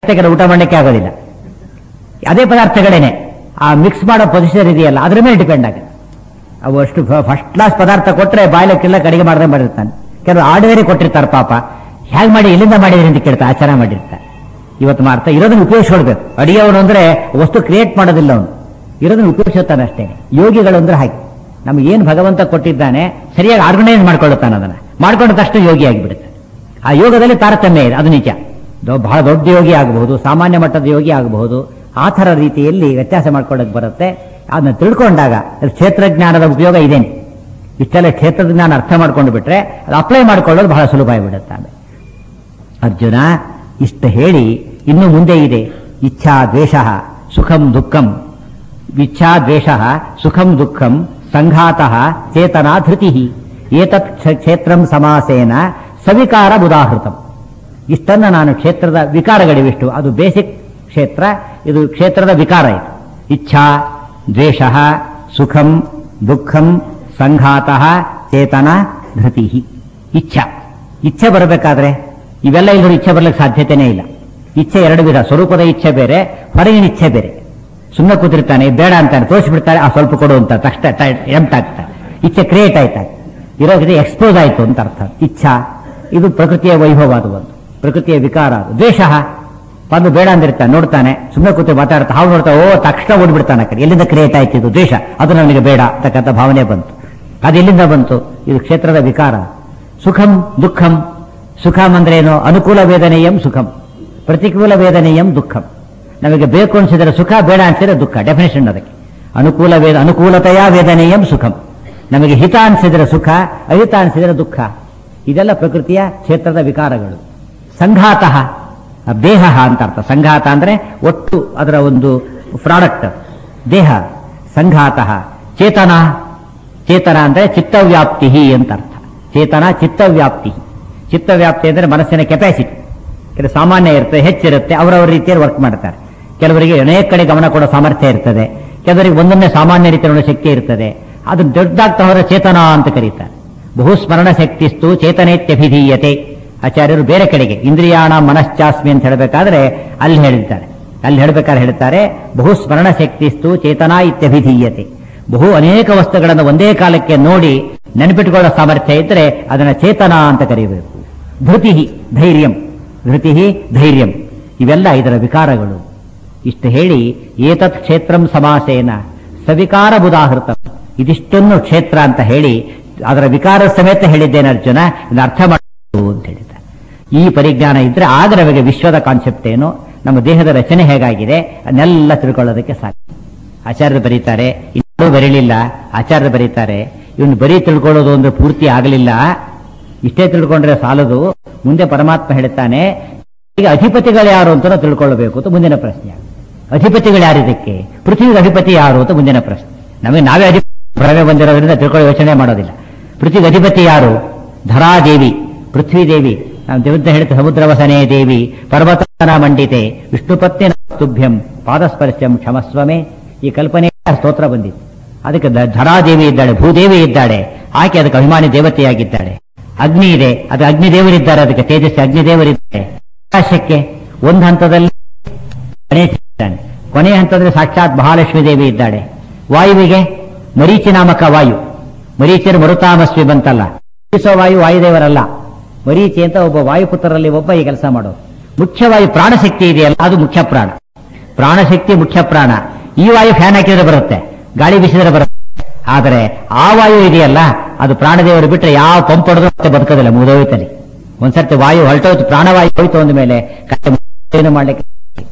ಕೆಲವು ಊಟ ಮಾಡಲಿಕ್ಕೆ ಆಗೋದಿಲ್ಲ ಅದೇ ಪದಾರ್ಥಗಳೇನೆ ಆ ಮಿಕ್ಸ್ ಮಾಡೋ ಪೊಸಿಷನ್ ಇದೆಯಲ್ಲ ಅದ್ರ ಮೇಲೆ ಡಿಪೆಂಡ್ ಆಗುತ್ತೆ ಅವು ಅಷ್ಟು ಫಸ್ಟ್ ಕ್ಲಾಸ್ ಪದಾರ್ಥ ಕೊಟ್ಟರೆ ಬಾಯ್ಲಕ್ಕೆಲ್ಲ ಕಡಿಗೆ ಮಾಡದೆ ಮಾಡಿರ್ತಾನೆ ಕೆಲವು ಆರ್ಡಿನರಿ ಕೊಟ್ಟಿರ್ತಾರೆ ಪಾಪ ಹೇಗೆ ಮಾಡಿ ಎಲ್ಲಿಂದ ಮಾಡಿದ್ರಿ ಅಂತ ಕೇಳ್ತಾ ಆಚಾರ ಮಾಡಿರ್ತಾರೆ ಇವತ್ತು ಮಾಡ್ತಾ ಇರೋದನ್ನ ಉಪಯೋಗಿಸ್ಕೊಳ್ಬೇಕು ಅಡಿಗೆವನು ಅಂದ್ರೆ ವಸ್ತು ಕ್ರಿಯೇಟ್ ಮಾಡೋದಿಲ್ಲ ಅವನು ಇರೋದನ್ನ ಉಪಯೋಗಿಸುತ್ತಾನೆ ಅಷ್ಟೇ ಯೋಗಿಗಳು ಅಂದ್ರೆ ಹಾಗೆ ನಮ್ಗೆ ಏನು ಭಗವಂತ ಕೊಟ್ಟಿದ್ದಾನೆ ಸರಿಯಾಗಿ ಆರ್ಗನೈಸ್ ಮಾಡ್ಕೊಳ್ಳುತ್ತಾನೆ ಅದನ್ನ ಮಾಡ್ಕೊಂಡ ತಕ್ಷಣ ಯೋಗಿ ಆಗಿಬಿಡುತ್ತೆ ಆ ಯೋಗದಲ್ಲಿ ತಾರತಮ್ಯ ಇದೆ ಅದು ನಿಜ ದೊ- ಬಹಳ ದೊಡ್ಡ ಯೋಗಿ ಆಗಬಹುದು ಸಾಮಾನ್ಯ ಮಟ್ಟದ ಯೋಗಿ ಆಗಬಹುದು ಆ ಥರ ರೀತಿಯಲ್ಲಿ ವ್ಯತ್ಯಾಸ ಮಾಡ್ಕೊಳ್ಳೋಕೆ ಬರುತ್ತೆ ಅದನ್ನ ತಿಳ್ಕೊಂಡಾಗ ಅದ್ರ ಕ್ಷೇತ್ರಜ್ಞಾನದ ಉಪಯೋಗ ಇದೇನೆ ಇಷ್ಟೆಲ್ಲ ಕ್ಷೇತ್ರದ ಜ್ಞಾನ ಅರ್ಥ ಮಾಡ್ಕೊಂಡು ಬಿಟ್ರೆ ಅದು ಅಪ್ಲೈ ಮಾಡ್ಕೊಳ್ಳೋದು ಬಹಳ ಸುಲಭ ಆಗಿಬಿಡುತ್ತೆ ಆಮೇಲೆ ಅರ್ಜುನ ಇಷ್ಟ ಹೇಳಿ ಇನ್ನು ಮುಂದೆ ಇದೆ ಇಚ್ಛಾ ದ್ವೇಷ ಸುಖಂ ದುಃಖಂ ಇಚ್ಛಾ ದ್ವೇಷ ಸುಖಂ ದುಃಖಂ ಸಂಘಾತ ಚೇತನಾ ಧೃತಿ ಏತತ್ ಕ್ಷ- ಕ್ಷೇತ್ರಂ ಸಮಾಸೇನ ಸವಿಕಾರ ಬುದಾಹೃತಂ ಇಷ್ಟನ್ನ ನಾನು ಕ್ಷೇತ್ರದ ವಿಕಾರಗಳಿವಿಷ್ಟು ಅದು ಬೇಸಿಕ್ ಕ್ಷೇತ್ರ ಇದು ಕ್ಷೇತ್ರದ ವಿಕಾರ ಇದು ಇಚ್ಛಾ ದ್ವೇಷ ಸುಖಂ ದುಃಖಂ ಸಂಘಾತ ಚೇತನ ಧೃತಿ ಇಚ್ಛಾ ಇಚ್ಛೆ ಬರಬೇಕಾದ್ರೆ ಇವೆಲ್ಲ ಇಲ್ಲರೂ ಇಚ್ಛೆ ಬರ್ಲಿಕ್ಕೆ ಸಾಧ್ಯತೆನೇ ಇಲ್ಲ ಇಚ್ಛೆ ಎರಡು ವಿಧ ಸ್ವರೂಪದ ಇಚ್ಛೆ ಬೇರೆ ಹೊರಗಿನ ಇಚ್ಛೆ ಬೇರೆ ಸುಮ್ಮನೆ ಕೂತಿರ್ತಾನೆ ಬೇಡ ಅಂತಾನೆ ತೋರಿಸ್ಬಿಡ್ತಾರೆ ಆ ಸ್ವಲ್ಪ ಕೊಡು ಅಂತ ತಕ್ಷಣ ಎಂಟ್ ಆಗ್ತಾರೆ ಇಚ್ಛೆ ಕ್ರಿಯೇಟ್ ಆಯ್ತಾ ಇರೋದ್ರೆ ಎಕ್ಸ್ಪೋಸ್ ಆಯ್ತು ಅಂತ ಅರ್ಥ ಇಚ್ಛಾ ಇದು ಪ್ರಕೃತಿಯ ವೈಭವ ಅದು ಒಂದು ಪ್ರಕೃತಿಯ ವಿಕಾರ ಅದು ದ್ವೇಷ ಬಂದು ಬೇಡ ಅಂದಿರ್ತಾನೆ ನೋಡ್ತಾನೆ ಸುಮ್ಮನೆ ಕೂತು ಮಾತಾಡ್ತಾ ಹಾವು ನೋಡ್ತಾ ಓ ತಕ್ಷಣ ಓಡ್ಬಿಡ್ತಾನೆ ಆ ಕಡೆ ಎಲ್ಲಿಂದ ಕ್ರಿಯೇಟ್ ಆಯ್ತು ಇದು ದ್ವೇಷ ಅದು ನನಗೆ ಬೇಡ ಅಂತಕ್ಕಂಥ ಭಾವನೆ ಬಂತು ಅದು ಎಲ್ಲಿಂದ ಬಂತು ಇದು ಕ್ಷೇತ್ರದ ವಿಕಾರ ಸುಖಂ ದುಃಖಂ ಸುಖಂ ಅಂದ್ರೆ ಏನು ಅನುಕೂಲ ವೇದನೆಯಂ ಸುಖಂ ಪ್ರತಿಕೂಲ ವೇದನೆಯಂ ದುಃಖಂ ನಮಗೆ ಬೇಕು ಅನಿಸಿದರೆ ಸುಖ ಬೇಡ ಅನಿಸಿದರೆ ದುಃಖ ಡೆಫಿನೇಷನ್ ಅದಕ್ಕೆ ಅನುಕೂಲ ವೇದ ಅನುಕೂಲತೆಯ ವೇದನೆಯಂ ಸುಖಂ ನಮಗೆ ಹಿತ ಅನಿಸಿದರೆ ಸುಖ ಅಹಿತ ಅನಿಸಿದರೆ ದುಃಖ ಇದೆಲ್ಲ ಪ್ರಕೃತಿಯ ಕ್ಷೇತ್ರದ ವಿಕಾರಗಳು ಸಂಘಾತ ದೇಹ ಅಂತ ಅರ್ಥ ಸಂಘಾತ ಅಂದ್ರೆ ಒಟ್ಟು ಅದರ ಒಂದು ಪ್ರಾಡಕ್ಟ್ ದೇಹ ಸಂಘಾತ ಚೇತನ ಚೇತನ ಅಂದ್ರೆ ಚಿತ್ತವ್ಯಾಪ್ತಿ ಅಂತ ಅರ್ಥ ಚೇತನ ಚಿತ್ತವ್ಯಾಪ್ತಿ ಚಿತ್ತವ್ಯಾಪ್ತಿ ಅಂದ್ರೆ ಮನಸ್ಸಿನ ಕೆಪಾಸಿಟಿ ಕೆಲವು ಸಾಮಾನ್ಯ ಇರ್ತದೆ ಹೆಚ್ಚಿರುತ್ತೆ ಅವರವರ ರೀತಿಯಲ್ಲಿ ವರ್ಕ್ ಮಾಡ್ತಾರೆ ಕೆಲವರಿಗೆ ಅನೇಕ ಕಡೆ ಗಮನ ಕೊಡೋ ಸಾಮರ್ಥ್ಯ ಇರ್ತದೆ ಕೆಲವರಿಗೆ ಒಂದೊಂದೇ ಸಾಮಾನ್ಯ ರೀತಿ ನೋಡೋ ಶಕ್ತಿ ಇರ್ತದೆ ಅದನ್ನ ದೊಡ್ಡದಾಗ್ತಾ ಹೋದ್ರೆ ಚೇತನ ಅಂತ ಕರೀತಾರೆ ಬಹುಸ್ಮರಣ ಶಕ್ತಿಸ್ತು ಚೇತನೇತ್ಯಭಿಧೀಯತೆ ಆಚಾರ್ಯರು ಬೇರೆ ಕಡೆಗೆ ಇಂದ್ರಿಯಾಣ ಮನಶ್ಚಾಸ್ಮಿ ಅಂತ ಹೇಳಬೇಕಾದ್ರೆ ಅಲ್ಲಿ ಹೇಳಿದ್ದಾರೆ ಅಲ್ಲಿ ಹೇಳಬೇಕಾದ್ರೆ ಹೇಳ್ತಾರೆ ಬಹುಸ್ಮರಣ ಶಕ್ತಿಸ್ತು ಚೇತನಾ ಇತ್ಯಭಿಧೀಯತೆ ಬಹು ಅನೇಕ ವಸ್ತುಗಳನ್ನು ಒಂದೇ ಕಾಲಕ್ಕೆ ನೋಡಿ ನೆನಪಿಟ್ಟುಕೊಳ್ಳೋ ಸಾಮರ್ಥ್ಯ ಇದ್ರೆ ಅದನ್ನ ಚೇತನ ಅಂತ ಕರೀಬೇಕು ಧೃತಿ ಧೈರ್ಯಂ ಧೃತಿ ಧೈರ್ಯಂ ಇವೆಲ್ಲ ಇದರ ವಿಕಾರಗಳು ಇಷ್ಟು ಹೇಳಿ ಏತತ್ ಕ್ಷೇತ್ರಂ ಸಮಾಸೇನ ಸವಿಕಾರ ಬುಧಾಹೃತ ಇದಿಷ್ಟನ್ನು ಕ್ಷೇತ್ರ ಅಂತ ಹೇಳಿ ಅದರ ವಿಕಾರ ಸಮೇತ ಹೇಳಿದ್ದೇನೆ ಅರ್ಜುನ ಇದನ್ನ ಅರ್ಥ ಮಾಡಬಹುದು ಅಂತ ಹೇಳಿದ್ದಾರೆ ಈ ಪರಿಜ್ಞಾನ ಇದ್ರೆ ಆಗ ನಮಗೆ ವಿಶ್ವದ ಕಾನ್ಸೆಪ್ಟ್ ಏನು ನಮ್ಮ ದೇಹದ ರಚನೆ ಹೇಗಾಗಿದೆ ಅದನ್ನೆಲ್ಲ ತಿಳ್ಕೊಳ್ಳೋದಕ್ಕೆ ಸಾಧ್ಯ ಆಚಾರ್ಯರು ಬರೀತಾರೆ ಇನ್ನೂ ಬರೀಲಿಲ್ಲ ಆಚಾರ್ಯರು ಬರೀತಾರೆ ಇವನು ಬರೀ ತಿಳ್ಕೊಳ್ಳೋದು ಅಂದ್ರೆ ಪೂರ್ತಿ ಆಗಲಿಲ್ಲ ಇಷ್ಟೇ ತಿಳ್ಕೊಂಡ್ರೆ ಸಾಲದು ಮುಂದೆ ಪರಮಾತ್ಮ ಹೇಳ್ತಾನೆ ಈಗ ಅಧಿಪತಿಗಳು ಯಾರು ಅಂತ ತಿಳ್ಕೊಳ್ಬೇಕು ಅಂತ ಮುಂದಿನ ಪ್ರಶ್ನೆ ಅಧಿಪತಿಗಳು ಯಾರು ಇದಕ್ಕೆ ಪೃಥ್ವಿಗೆ ಅಧಿಪತಿ ಯಾರು ಅಂತ ಮುಂದಿನ ಪ್ರಶ್ನೆ ನಮಗೆ ನಾವೇ ಅಧಿಪತಿ ಭ್ರಮೆ ಬಂದಿರೋದ್ರಿಂದ ತಿಳ್ಕೊಳ್ಳೋ ಯೋಚನೆ ಮಾಡೋದಿಲ್ಲ ಪೃಥ್ವಿಗೆ ಅಧಿಪತಿ ಯಾರು ಧರಾದೇವಿ ಪೃಥ್ವಿ ದೇವಿ ನಾವು ದೇವದ ಹೇಳ್ತಾ ಸಮುದ್ರವಸನೇ ದೇವಿ ಪರ್ವತನ ಮಂಡಿತೆ ವಿಷ್ಣುಪತ್ನಿ ತುಭ್ಯಂ ಪಾದಸ್ಪರ್ಶಂ ಕ್ಷಮಸ್ವಮೇ ಈ ಕಲ್ಪನೆ ಸ್ತೋತ್ರ ಬಂದಿತ್ತು ಅದಕ್ಕೆ ದ- ಧರಾದೇವಿ ಇದ್ದಾಳೆ ಭೂದೇವಿ ಇದ್ದಾಳೆ ಆಕೆ ಅದಕ್ಕೆ ಅಭಿಮಾನಿ ದೇವತೆಯಾಗಿದ್ದಾಳೆ ಅಗ್ನಿ ಇದೆ ಅದು ಅಗ್ನಿ ದೇವರಿದ್ದಾರೆ ಅದಕ್ಕೆ ತೇಜಸ್ವಿ ಅಗ್ನಿ ದೇವರಿದ್ದಾರೆ ಆಕಾಶಕ್ಕೆ ಒಂದು ಹಂತದಲ್ಲಿ ಗಣೇಶ ಇದ್ದಾನೆ ಕೊನೆಯ ಹಂತದಲ್ಲಿ ಸಾಕ್ಷಾತ್ ಮಹಾಲಕ್ಷ್ಮೀ ದೇವಿ ಇದ್ದಾಳೆ ವಾಯುವಿಗೆ ಮರೀಚಿ ನಾಮಕ ವಾಯು ಮರೀಚಿಯರು ಮರುತಾಮಸ್ವಿ ಬಂತಲ್ಲ ಬೀಸೋ ವಾಯು ವಾಯುದೇವರಲ್ಲ ಮರೀಚಿ ಅಂತ ಒಬ್ಬ ವಾಯುಪುತ್ರರಲ್ಲಿ ಒಬ್ಬ ಈ ಕೆಲಸ ಮಾಡೋದು ಮುಖ್ಯವಾಯು ಪ್ರಾಣಶಕ್ತಿ ಇದೆಯಲ್ಲ ಅದು ಮುಖ್ಯ ಪ್ರಾಣ ಪ್ರಾಣಶಕ್ತಿ ಮುಖ್ಯ ಪ್ರಾಣ ಈ ವಾಯು ಫ್ಯಾನ್ ಹಾಕಿದ್ರೆ ಬರುತ್ತೆ ಗಾಳಿ ಬೀಸಿದ್ರೆ ಬರುತ್ತೆ ಆದರೆ ಆ ವಾಯು ಇದೆಯಲ್ಲ ಅದು ಪ್ರಾಣದೇವರು ಬಿಟ್ಟರೆ ಯಾವ ಪಂಪ್ ಹೊಡೆದ್ರು ಮತ್ತೆ ಬದುಕೋದಿಲ್ಲ ಮುಗಿದೋಯ್ತಲ್ಲಿ ಒಂದ್ಸರ್ತಿ ವಾಯು ಹೊರಟೋಯ್ತು ಪ್ರಾಣವಾಯು ಹೋಯ್ತು ಅಂದ ಮೇಲೆ ಏನು ಮಾಡ್ಲಿಕ್ಕೆ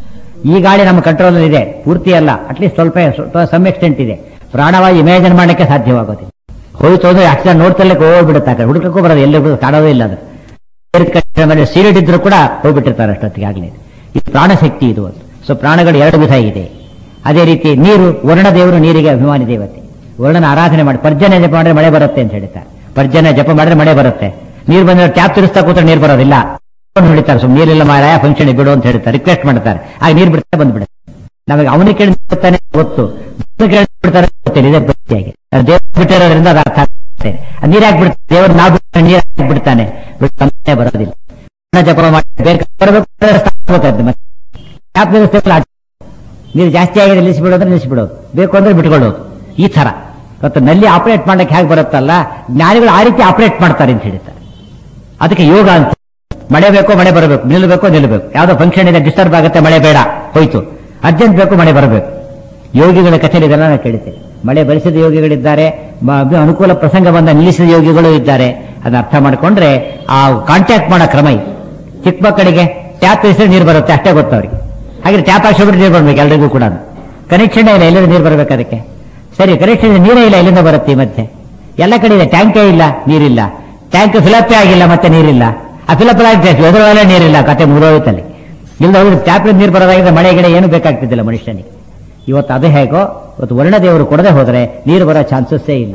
ಈ ಗಾಳಿ ನಮ್ಮ ಕಂಟ್ರೋಲ್ ಇದೆ ಪೂರ್ತಿ ಅಲ್ಲ ಅಟ್ಲೀಸ್ಟ್ ಸ್ವಲ್ಪ ಸ್ವಲ್ಪ ಸಮ್ ಎಕ್ಸ್ಟೆಂಟ್ ಇದೆ ಪ್ರಾಣವಾಯು ಇಮ್ಯಾಜಿನ್ ಮಾಡಲಿಕ್ಕೆ ಸಾಧ್ಯವಾಗೋದಿಲ್ಲ ಹೋಯ್ತು ಅಂದ್ರೆ ಆಕ್ಸಿಡೆಂಟ್ ನೋಡ್ತಲಕ್ಕೆ ಹೋಗ್ಬಿಡುತ್ತೆ ಆ ಕಡೆ ಹುಡುಕಕ್ಕೂ ಬರೋದು ಎಲ್ಲಿ ಕಾಣೋದೇ ಇಲ್ಲ ಅದು ಏರ್ ಕಟ್ಟೆ ಮೇಲೆ ಸೀರಿಡ್ ಇದ್ರು ಕೂಡ ಹೋಗ್ಬಿಟ್ಟಿರ್ತಾರೆ ಅಷ್ಟೊತ್ತಿಗೆ ಆಗಲೇ ಇದು ಪ್ರಾಣಶಕ್ತಿ ಇದು ಒಂದು ಸೊ ಪ್ರಾಣಗಳು ಎರಡು ವಿಧ ಇದೆ ಅದೇ ರೀತಿ ನೀರು ವರ್ಣ ದೇವರು ನೀರಿಗೆ ಅಭಿಮಾನಿ ದೇವತೆ ವರ್ಣನ ಆರಾಧನೆ ಮಾಡಿ ಪರ್ಜನ್ಯ ಜಪ ಮಾಡಿದ್ರೆ ಮಳೆ ಬರುತ್ತೆ ಅಂತ ಹೇಳ್ತಾರೆ ಪರ್ಜನ್ಯ ಜಪ ಮಾಡಿದ್ರೆ ಮಳೆ ಬರುತ್ತೆ ನೀರು ಬಂದ್ರೆ ಟ್ಯಾಪ್ ತಿರುಸ್ತಾ ಕೂತ್ರೆ ನೀರು ಬರೋದಿಲ್ಲ ಫೋನ್ ಹೊಡಿತಾರೆ ಸುಮ್ಮನೆ ನೀರಿಲ್ಲ ಮಾರಾಯ ಫಂಕ್ಷನ್ ಬಿಡು ಅಂತ ಹೇಳ್ತಾರೆ ರಿಕ್ವೆಸ್ಟ್ ಮಾಡ್ತಾರೆ ಆಗ ನೀರು ಬಿಡ್ತಾ ಬಂದ್ಬಿಡುತ್ತೆ ನಮಗೆ ಅವನಿಗೆ ಕೇಳಿ ಬಿಡ್ತಾನೆ ಗೊತ್ತು ದೇವ್ರಿಗೆ ಕೇಳಿ ಬಿಡ್ತಾರೆ ಗೊತ್ತಿಲ್ಲ ಇದೇ ಪ್ರತಿಯಾಗಿ ದೇವ್ರು ಬಿಟ್ಟಿರೋದ್ರಿಂದ ಅದು ಅರ್ಥ ಆಗುತ್ತೆ ನೀರು ಹಾಕ್ಬಿಡ್ತಾರೆ ದೇವರು ನಾವು ಬಿಡ್ತಾರೆ ನೀರು ಹಾಕ್ಬಿಡ್ತಾನೆ ಬಿಟ್ಟು ಸಮಯ ಬರೋದಿಲ್ಲ ಜಪ ಮಾಡಿ ಬೇರೆ ಕಡೆ ಬರಬೇಕು ಅಂದ್ರೆ stop ಆಗ್ಬಿಡುತ್ತೆ ಮತ್ತೆ ಟ್ಯಾಪ್ ವ್ಯವಸ್ಥೆ ಎಲ್ಲ ಆಚೆ. ನೀರು ಜಾಸ್ತಿ ಆಗಿದೆ ನಿಲ್ಲಿಸಿಬಿಡೋದ್ರೆ ನಿಲ್ಲಿಸಿಬಿಡೋದು ಬೇಕು ಅಂದ್ರೆ ಬಿಟ್ಕೊಳ್ಳೋದು ಈ ತರ ಇವತ್ತು ನಲ್ಲಿ ಆಪರೇಟ್ ಮಾಡಕ್ಕೆ ಹೇಗೆ ಬರುತ್ತಲ್ಲ ಜ್ಞಾನಿಗಳು ಆ ರೀತಿ ಆಪರೇಟ್ ಮಾಡ್ತಾರೆ ಅಂತ ಹೇಳ್ತಾರೆ ಅದಕ್ಕೆ ಯೋಗ ಅಂತ ಮಳೆ ಬೇಕೋ ಮಳೆ ಬರಬೇಕು ನಿಲ್ಲಬೇಕು ನಿಲ್ಲಬೇಕು ಯಾವ್ದೋ ಫಂಕ್ಷನ್ ಇದೆ ಡಿಸ್ಟರ್ಬ್ ಆಗುತ್ತೆ ಮಳೆ ಬೇಡ ಹೋಯ್ತು ಅರ್ಜೆಂಟ್ ಬೇಕು ಮಳೆ ಬರಬೇಕು ಯೋಗಿಗಳ ಕಥೆ ಇದೆಲ್ಲ ನಾನು ಕೇಳಿದ್ದೇನೆ ಮಳೆ ಬರಿಸಿದ ಯೋಗಿಗಳಿದ್ದಾರೆ ಮ- ಅನುಕೂಲ ಪ್ರಸಂಗ ಬಂದ ನಿಲ್ಲಿಸಿದ ಯೋಗಿಗಳು ಇದ್ದಾರೆ ಅದನ್ನ ಅರ್ಥ ಮಾಡ್ಕೊಂಡ್ರೆ ಆ ಕಾಂಟ್ಯಾಕ್ಟ್ ಮಾಡೋ ಕ್ರಮ ಇದು ಚಿಕ್ಕ ಮಕ್ಕಳಿಗೆ ಟ್ಯಾಪ್ ಇಸಿದ್ರೆ ನೀರು ಬರುತ್ತೆ ಅಷ್ಟೇ ಗೊತ್ತು ಅವ್ರಿಗೆ ಹಾಗೆ ಟ್ಯಾಪ್ ಹಾಕ್ಸಿಬಿಟ್ಟು ನೀರು ಬರ್ಬೇಕು ಎಲ್ರಿಗೂ ಕೂಡ ಕನೆಕ್ಷನ್ ಇಲ್ಲ ಎಲ್ಲಿಂದ ನೀರು ಬರ್ಬೇಕು ಅದಕ್ಕೆ ಸರಿ ಕನೆಕ್ಷನ್ ನೀರೇ ಇಲ್ಲ ಎಲ್ಲಿಂದ ಬರುತ್ತೆ ಈ ಮಧ್ಯೆ ಎಲ್ಲ ಕಡೆ ಇದೆ ಟ್ಯಾಂಕೇ ಇಲ್ಲ ನೀರಿಲ್ಲ ಟ್ಯಾಂಕ್ ಫಿಲಪ್ಪೇ ಆಗಿಲ್ಲ ಮತ್ತೆ ನೀರಿಲ್ಲ ಆ ಫಿಲಪ್ ಆಗಿದೆ ಎದುರಲ್ಲೇ ನೀರಿಲ್ಲ ಕತೆ ಮುಗಿದೋಯ್ತಲ್ಲಿ ಇಲ್ಲ ಹೋದ್ರೆ ಟ್ಯಾಪ್ ನೀರು ಬರೋದಾಗಿದ್ರೆ ಮಳೆ ಗಿಡ ಏನು ಬೇಕಾಗ್ತಿದ್ದಿಲ್ಲ ಮನುಷ್ಯನಿಗೆ ಇವತ್ತು ಅದು ಹೇಗೋ ಇವತ್ತು ವರ್ಣದೇವರು ಕೊಡದೆ ಹೋದ್ರೆ ನೀರು ಬರೋ ಚಾನ್ಸಸ್ಸೇ ಇಲ್ಲ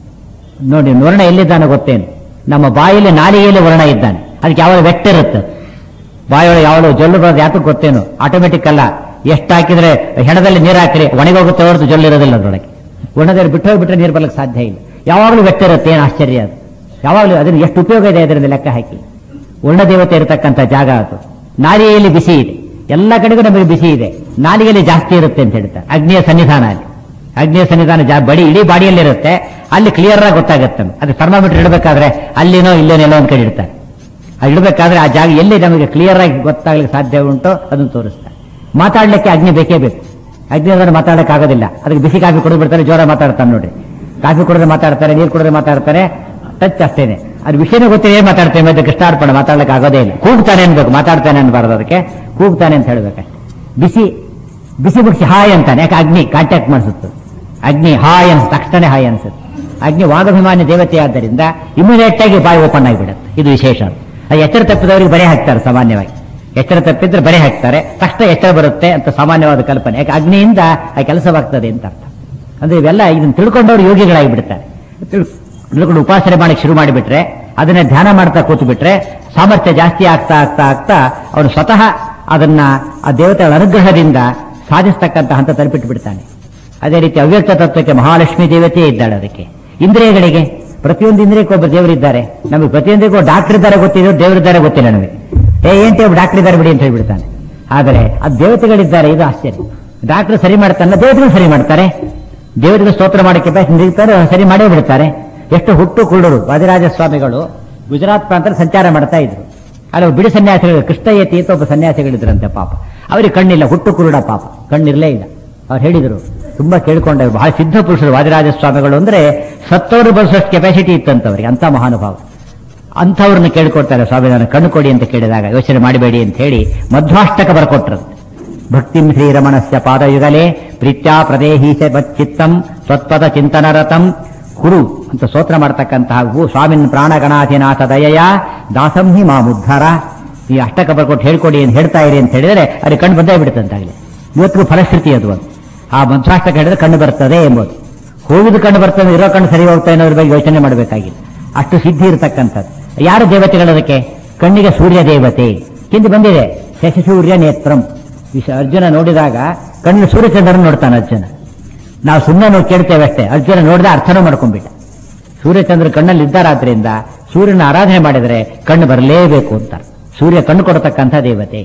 ನೋಡಿ ವರ್ಣ ಎಲ್ಲಿದ್ದಾನೆ ಗೊತ್ತೇನು ನಮ್ಮ ಬಾಯಲ್ಲಿ ನಾಲಿಗೆಯಲ್ಲಿ ವರ್ಣ ಇದ್ದಾನೆ ಅದಕ್ಕೆ ಯಾವಾಗ ವೆಟ್ ಇರುತ್ತೆ ಬಾಯೊಳಗೆ ಯಾವಳು ಜೊಲ್ಲು ಬರೋದು ಯಾತಕ್ಕೆ ಗೊತ್ತೇನು ಆಟೋಮೆಟಿಕ್ ಅಲ್ಲ ಎಷ್ಟು ಹಾಕಿದ್ರೆ ಹೆಣದಲ್ಲಿ ನೀರು ಹಾಕಿರಿ ಒಣಗೋಗುತ್ತೆ ಹೊರತು ಜೊಲ್ಲು ಇರೋದಿಲ್ಲ ಅದರೊಳಗೆ ವರ್ಣದಲ್ಲಿ ಬಿಟ್ಟು ಹೋಗ್ಬಿಟ್ರೆ ನೀರು ಬರ್ಲಿಕ್ಕೆ ಸಾಧ್ಯ ಇಲ್ಲ ಯಾವಾಗಲೂ ವೆಟ್ ಇರುತ್ತೆ ಏನು ಆಶ್ಚರ್ಯ ಅದು ಯಾವಾಗಲೂ ಅದನ್ನ ಎಷ್ಟು ಉಪಯೋಗ ಇದೆ ಅದರಿಂದ ಲೆಕ್ಕ ಹಾಕಿ ವರ್ಣದೇವತೆ ಇರತಕ್ಕಂಥ ಜಾಗ ಅದು ನಾಲಿಗೆಯಲ್ಲಿ ಬಿಸಿ ಇದೆ ಎಲ್ಲ ಕಡೆಗೂ ನಮಗೆ ಬಿಸಿ ಇದೆ ನಾಲಿಗೆಯಲ್ಲಿ ಜಾಸ್ತಿ ಇರುತ್ತೆ ಅಂತ ಹೇಳ್ತಾರೆ ಅಗ್ನಿಯ ಸನ್ನಿಧಾನ ಅಲ್ಲಿ ಅಗ್ನಿಯ ಸನ್ನಿಧಾನ ಜಾ ಬಡಿ ಇಡೀ ಬಾಡಿಯಲ್ಲಿ ಇರುತ್ತೆ ಅಲ್ಲಿ ಕ್ಲಿಯರ್ ಆಗಿ ಗೊತ್ತಾಗುತ್ತೆ ನಮ್ಗೆ. ಅದು ಥರ್ಮಾಮೀಟರ್ ಇಡಬೇಕಾದ್ರೆ ಅಲ್ಲಿನೋ ಇಲ್ಲೇನೋ ಎಲ್ಲೋ ಒಂದ್ ಕಡೆ ಇಡ್ತಾರೆ ಅದು ಇಡಬೇಕಾದ್ರೆ ಆ ಜಾಗ ಎಲ್ಲಿ ನಮಗೆ ಕ್ಲಿಯರ್ ಆಗಿ ಗೊತ್ತಾಗ್ಲಿಕ್ಕೆ ಸಾಧ್ಯ ಉಂಟೋ ಅದನ್ನು ತೋರಿಸ್ತಾರೆ ಮಾತಾಡ್ಲಿಕ್ಕೆ ಅಗ್ನಿ ಬೇಕೇ ಬೇಕು ಅಗ್ನಿ ಅಂದ್ರೆ ಮಾತಾಡಕ್ಕೆ ಆಗೋದಿಲ್ಲ ಅದಕ್ಕೆ ಬಿಸಿ ಕಾಫಿ ಕುಡಿದು ಬಿಡ್ತಾರೆ ಜೋರ ಮಾತಾಡ್ತಾನೆ ನೋಡ್ರಿ ಕಾಫಿ ಕುಡಿದ್ರೆ ಮಾತಾಡ್ತಾರೆ ನೀರು ಕುಡಿದ್ರೆ ಮಾತಾಡ್ತಾರೆ ಟಚ್ ಅಷ್ಟೇನೆ ಅದು ವಿಷಯನೇ ಗೊತ್ತಿದೆ ಏನ್ ಮಾತಾಡ್ತೇವೆ ಮತ್ತೆ ಕೃಷ್ಣಾರ್ಪಣೆ ಮಾತಾಡ್ಲಿಕ್ಕೆ ಆಗೋದೇ ಇಲ್ಲ ಕೂಗ್ತಾನೆ ಅನ್ಬೇಕು ಮಾತಾಡ್ತಾನೆ ಅನ್ಬಾರ್ದು ಅದಕ್ಕೆ ಕೂಗ್ತಾನೆ ಅಂತ ಹೇಳ್ಬೇಕಷ್ಟೆ ಬಿಸಿ ಬಿಸಿ ಬಿಡಿಸಿ ಹಾಯ್ ಅಂತಾನೆ ಯಾಕೆ ಅಗ್ನಿ ಕಾಂಟ್ಯಾಕ್ಟ್ ಮಾಡಿಸುತ್ತೆ ಅಗ್ನಿ ಹಾಯ್ ಅನ್ಸ್ ತಕ್ಷಣ ಹಾಯ್ ಅನ್ಸುತ್ತೆ ಅಗ್ನಿ ವಾದಭಿಮಾನ್ಯ ದೇವತೆ ಆದ್ದರಿಂದ ಇಮಿಡಿಯೇಟ್ ಆಗಿ ಬಾಯಿ ಓಪನ್ ಆಗಿಬಿಡುತ್ತೆ ಇದು ವಿಶೇಷ ಅದು ಎಚ್ಚರ ತಪ್ಪಿದವರಿಗೆ ಬರೆ ಹಾಕ್ತಾರೆ ಸಾಮಾನ್ಯವಾಗಿ ಎಚ್ಚರ ತಪ್ಪಿದ್ರೆ ಬರೆ ಹಾಕ್ತಾರೆ ತಕ್ಷಣ ಎಚ್ಚರ ಬರುತ್ತೆ ಅಂತ ಸಾಮಾನ್ಯವಾದ ಕಲ್ಪನೆ ಯಾಕೆ ಅಗ್ನಿಯಿಂದ ಆ ಕೆಲಸವಾಗ್ತದೆ ಅಂತ ಅರ್ಥ ಅಂದ್ರೆ ಇವೆಲ್ಲ ಇದನ್ನ ತಿಳ್ಕೊಂಡವ್ರು ಯೋಗಿಗಳಾಗಿ ಬಿಡ್ತಾರೆ ತಿಳ್- ತಿಳ್ಕೊಂಡು ಉಪಾಸನೆ ಮಾಡಕ್ಕೆ ಶುರು ಮಾಡಿಬಿಟ್ರೆ ಅದನ್ನ ಧ್ಯಾನ ಮಾಡ್ತಾ ಕೂತು ಬಿಟ್ರೆ ಸಾಮರ್ಥ್ಯ ಜಾಸ್ತಿ ಆಗ್ತಾ ಆಗ್ತಾ ಆಗ್ತಾ ಅವನು ಸ್ವತಃ ಅದನ್ನ ಆ ದೇವತೆಗಳ ಅನುಗ್ರಹದಿಂದ ಸಾಧಿಸ್ತಕ್ಕಂಥ ಹಂತ ತಲುಪಿಟ್ಟು ಬಿಡ್ತಾನೆ ಅದೇ ರೀತಿ ಅವ್ಯಕ್ತ ತತ್ವಕ್ಕೆ ಮಹಾಲಕ್ಷ್ಮಿ ದೇವತೆ ಇದ್ದಾಳೆ ಅದಕ್ಕೆ ಇಂದ್ರಿಯಗಳಿಗೆ ಪ್ರತಿಯೊಂದು ಇಂದ್ರಿಯಕ್ಕೂ ಒಬ್ಬ ದೇವರಿದ್ದಾರೆ ನಮಗೆ ಪ್ರತಿಯೊಂದಕ್ಕೂ ಡಾಕ್ಟರ್ ಇದ್ದಾರೆ ಗೊತ್ತಿರೋ ದೇವರಿದ್ದಾರೆ ಗೊತ್ತಿಲ್ಲ ನಮಗೆ ಏ ಏನ್ ಒಬ್ಬ ಡಾಕ್ಟರ್ ಇದ್ದಾರೆ ಬಿಡಿ ಅಂತ ಹೇಳ್ಬಿಡ್ತಾನೆ ಆದರೆ ಆ ದೇವತೆಗಳಿದ್ದಾರೆ ಇದು ಆಶ್ಚರ್ಯ ಡಾಕ್ಟರ್ ಸರಿ ಮಾಡ್ತಾನೆ ದೇವತೆಗಳು ಸರಿ ಮಾಡ್ತಾರೆ ದೇವರಿಗೆ ಸ್ತೋತ್ರ ಮಾಡಕ್ಕೆ ಬೇಕು ನಿಲ್ತಾರೆ ಸರಿ ಮಾಡೇ ಬಿಡ್ತಾರೆ ಎಷ್ಟು ಹುಟ್ಟು ಕುಳ್ಳರು ವಾದಿರಾಜ ಸ್ವಾಮಿಗಳು ಗುಜರಾತ್ ಪ್ರಾಂತದಲ್ಲಿ ಸಂಚಾರ ಮಾಡ್ತಾ ಇದ್ರು ಅಲ್ಲಿ ಒಬ್ಬ ಬಿಡಿ ಸನ್ಯಾಸಿಗಳು ಕೃಷ್ಣಯತಿ ಅಂತ ಒಬ್ಬ ಸನ್ಯಾಸಿಗಳಿದ್ರಂತೆ ಪಾಪ ಅವರಿಗೆ ಕಣ್ಣಿಲ್ಲ ಹುಟ್ಟು ಕುರುಡ ಪಾಪ ಕಣ್ಣಿರ್ಲೇ ಇಲ್ಲ ಅವ್ರು ಹೇಳಿದರು ತುಂಬಾ ಕೇಳ್ಕೊಂಡೆ ಬಹಳ ಸಿದ್ಧ ಪುರುಷರು ವಾದಿರಾಜ ಸ್ವಾಮಿಗಳು ಅಂದ್ರೆ ಸತ್ತವರು ಬಳಸೋಷ್ಟು ಕೆಪಾಸಿಟಿ ಇತ್ತಂತವ್ರಿಗೆ ಅಂತ ಮಹಾನುಭಾವ ಅಂಥವ್ರನ್ನ ಕೇಳ್ಕೊಡ್ತಾರೆ ಸ್ವಾಮಿ ನಾನು ಕಣ್ಣು ಕೊಡಿ ಅಂತ ಕೇಳಿದಾಗ ಯೋಚನೆ ಮಾಡಬೇಡಿ ಅಂತ ಹೇಳಿ ಮಧ್ವಾಷ್ಟಕ ಬರ್ಕೊಟ್ರಂತೆ ಭಕ್ತಿಂ ಶ್ರೀರಮಣಸ್ಯ ಪಾದಯುಗಲೇ ಪ್ರೀತ್ಯಾ ಪ್ರದೇಹೀಶ ಚಿತ್ತಂ ಸ್ವತ್ಪದ ಚಿಂತನರತಂ ಕುರು ಅಂತ ಸ್ತೋತ್ರ ಮಾಡ್ತಕ್ಕಂತಹ ಭೂ ಸ್ವಾಮಿನ್ ಪ್ರಾಣಗಣಾಧಿನಾಥ ದಯಯ ದಾಸಂ ಹಿ ಮಾಮುದ್ಧಾರ ಈ ಅಷ್ಟಕ ಬರ್ಕೊಟ್ಟು ಹೇಳ್ಕೊಡಿ ಅಂತ ಹೇಳ್ತಾ ಇರಿ ಅಂತ ಹೇಳಿದ್ರೆ ಅದು ಕಣ್ಣು ಬಂದೇ ಬಿಡುತ್ತಂತಾಗಲಿ ಇವತ್ತಿಗೂ ಫಲಶ್ರುತಿ ಅದು ಒಂದು ಆ ಮಧ್ವಾಷ್ಟಕ ಹೇಳಿದ್ರೆ ಕಣ್ಣು ಬರ್ತದೆ ಎಂಬುದು ಹೋಗುದು ಕಣ್ಣು ಬರ್ತದೆ ಇರೋ ಕಣ್ಣು ಸರಿ ಹೋಗ್ತಾ ಅನ್ನೋದ್ರ ಬಗ್ಗೆ ಯೋಚನೆ ಮಾಡಬೇಕಾಗಿಲ್ಲ ಅಷ್ಟು ಸಿದ್ಧಿ ಇರತಕ್ಕಂಥದ್ದು ಯಾರು ದೇವತೆಗಳು ಅದಕ್ಕೆ ಕಣ್ಣಿಗೆ ಸೂರ್ಯ ದೇವತೆ ಹಿಂದೆ ಬಂದಿದೆ ಶಶಿ ಸೂರ್ಯ ನೇತ್ರಂ ವಿಷ ಅರ್ಜುನ ನೋಡಿದಾಗ ಕಣ್ಣು ಸೂರ್ಯಚಂದ್ರನ ನೋಡ್ತಾನೆ ಅರ್ಜುನ ನಾವು ಸುಮ್ಮನೆ ನೋಡಿ ಕೇಳ್ತೇವೆ ಅಷ್ಟೇ ಅರ್ಜುನ ನೋಡಿದ ಅರ್ಥನೂ ಮಾಡ್ಕೊಂಡ್ಬಿಟ್ಟ ಸೂರ್ಯಚಂದ್ರ ಕಣ್ಣಲ್ಲಿ ಇದ್ದಾರಾದ್ರಿಂದ ಸೂರ್ಯನ ಆರಾಧನೆ ಮಾಡಿದರೆ ಕಣ್ಣು ಬರಲೇಬೇಕು ಅಂತ ಸೂರ್ಯ ಕಣ್ಣು ಕೊಡತಕ್ಕಂಥ ದೇವತೆ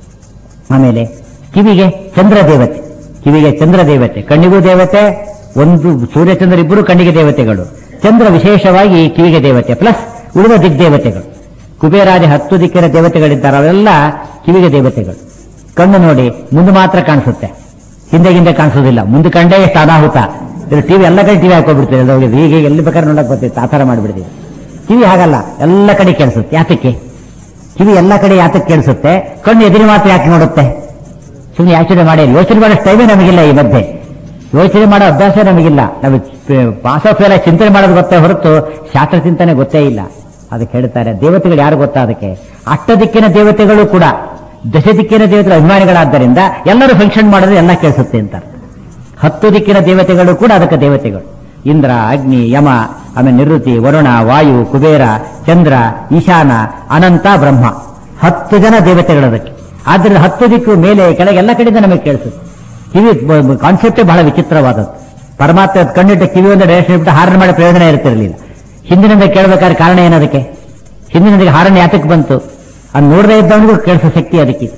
ಆಮೇಲೆ ಕಿವಿಗೆ ಚಂದ್ರ ದೇವತೆ ಕಿವಿಗೆ ಚಂದ್ರ ದೇವತೆ ಕಣ್ಣಿಗೂ ದೇವತೆ ಒಂದು ಸೂರ್ಯಚಂದ್ರ ಇಬ್ಬರು ಕಣ್ಣಿಗೆ ದೇವತೆಗಳು ಚಂದ್ರ ವಿಶೇಷವಾಗಿ ಕಿವಿಗೆ ದೇವತೆ ಪ್ಲಸ್ ಉಳಿದ ದಿಗ್ದೇವತೆಗಳು ಕುಬೇರಾಜ ಹತ್ತು ದಿಕ್ಕಿನ ದೇವತೆಗಳಿದ್ದಾರೆ ಅವೆಲ್ಲ ಕಿವಿಗೆ ದೇವತೆಗಳು ಕಣ್ಣು ನೋಡಿ ಮುಂದೆ ಮಾತ್ರ ಕಾಣಿಸುತ್ತೆ ಹಿಂದೆ ಹಿಂದೆ ಕಾಣಿಸೋದಿಲ್ಲ ಮುಂದೆ ಕಂಡೇ ಎಷ್ಟು ಅನಾಹುತ ಇದು ಟಿವಿ ಎಲ್ಲ ಕಡೆ ಟಿವಿ ಹಾಕೋಬಿಡ್ತೀವಿ ಎಲ್ಲ ಹೋಗಿ ಹೀಗೆ ಎಲ್ಲಿ ಬೇಕಾದ್ರೆ ನೋಡಕ್ ಬರ್ತಿತ್ತು ಆ ಥರ ಮಾಡಿಬಿಡ್ತೀವಿ ಕಿವಿ ಹಾಗಲ್ಲ ಎಲ್ಲ ಕಡೆ ಕೇಳಿಸುತ್ತೆ ಯಾತಕ್ಕೆ ಕಿವಿ ಎಲ್ಲ ಕಡೆ ಯಾತಕ್ಕೆ ಕೇಳಿಸುತ್ತೆ ಕಣ್ಣು ಎದುರು ಮಾತ್ರ ಯಾಕೆ ನೋಡುತ್ತೆ ಸುಮ್ಮನೆ ಯೋಚನೆ ಮಾಡಿ ಯೋಚನೆ ಮಾಡೋ ಟೈಮೇ ನಮಗಿಲ್ಲ ಈ ಮಧ್ಯೆ ಯೋಚನೆ ಮಾಡೋ ಅಭ್ಯಾಸ ನಮಗಿಲ್ಲ ನಮಗೆ ಪಾಸ್ ಆಫ್ ಎಲ್ಲ ಚಿಂತನೆ ಮಾಡೋದು ಗೊತ್ತೇ ಹೊರತು ಶಾಸ್ತ್ರ ಚಿಂತನೆ ಗೊತ್ತೇ ಇಲ್ಲ ಅದಕ್ಕೆ ಹೇಳ್ತಾರೆ ದೇವತೆಗಳು ಯಾರು ಗೊತ್ತಾ ಅದಕ್ಕೆ ಅಷ್ಟ ದಿಕ್ಕಿನ ದೇವತೆಗಳು ಕೂಡ ದಶ ದಿಕ್ಕಿನ ದೇವತೆಗಳ ಅಭಿಮಾನಿಗಳಾದ್ದರಿಂದ ಎಲ್ಲರೂ ಫಂಕ್ಷನ್ ಮಾಡಿದ್ರೆ ಎಲ್ಲ ಕೇಳಿಸುತ್ತೆ ಅಂತ ಹತ್ತು ದಿಕ್ಕಿನ ದೇವತೆಗಳು ಕೂಡ ಅದಕ್ಕೆ ದೇವತೆಗಳು ಇಂದ್ರ ಅಗ್ನಿ ಯಮ ಆಮೇಲೆ ನಿವೃತ್ತಿ ವರುಣ ವಾಯು ಕುಬೇರ ಚಂದ್ರ ಈಶಾನ ಅನಂತ ಬ್ರಹ್ಮ ಹತ್ತು ಜನ ದೇವತೆಗಳು ಅದಕ್ಕೆ ಆದ್ರಿಂದ ಹತ್ತು ದಿಕ್ಕು ಮೇಲೆ ಕೆಳಗೆ ಎಲ್ಲ ಕಡೆಯಿಂದ ನಮಗೆ ಕೇಳಿಸುತ್ತೆ ಕಿವಿ ಕಾನ್ಸೆಪ್ಟೇ ಬಹಳ ವಿಚಿತ್ರವಾದದ್ದು ಪರಮಾತ್ಮ ಅದ್ ಕಣ್ಣಿಟ್ಟು ಕಿವಿ ಒಂದು ಡೈರೆಕ್ಷನ್ ಇಟ್ಟು ಹಾರನ್ ಮಾಡಿ ಪ್ರಯೋಜನ ಇರ್ತಿರಲಿಲ್ಲ ಹಿಂದಿನಿಂದ ಕೇಳಬೇಕಾದ್ರೆ ಕಾರಣ ಏನದಕ್ಕೆ ಹಿಂದಿನಿಂದ ಹಾರನ್ ಯಾತಕ್ಕೆ ಬಂತು ಅದು ನೋಡದೇ ಇದ್ದವನಿಗೂ ಕೇಳಿಸೋ ಶಕ್ತಿ ಅದಕ್ಕೆ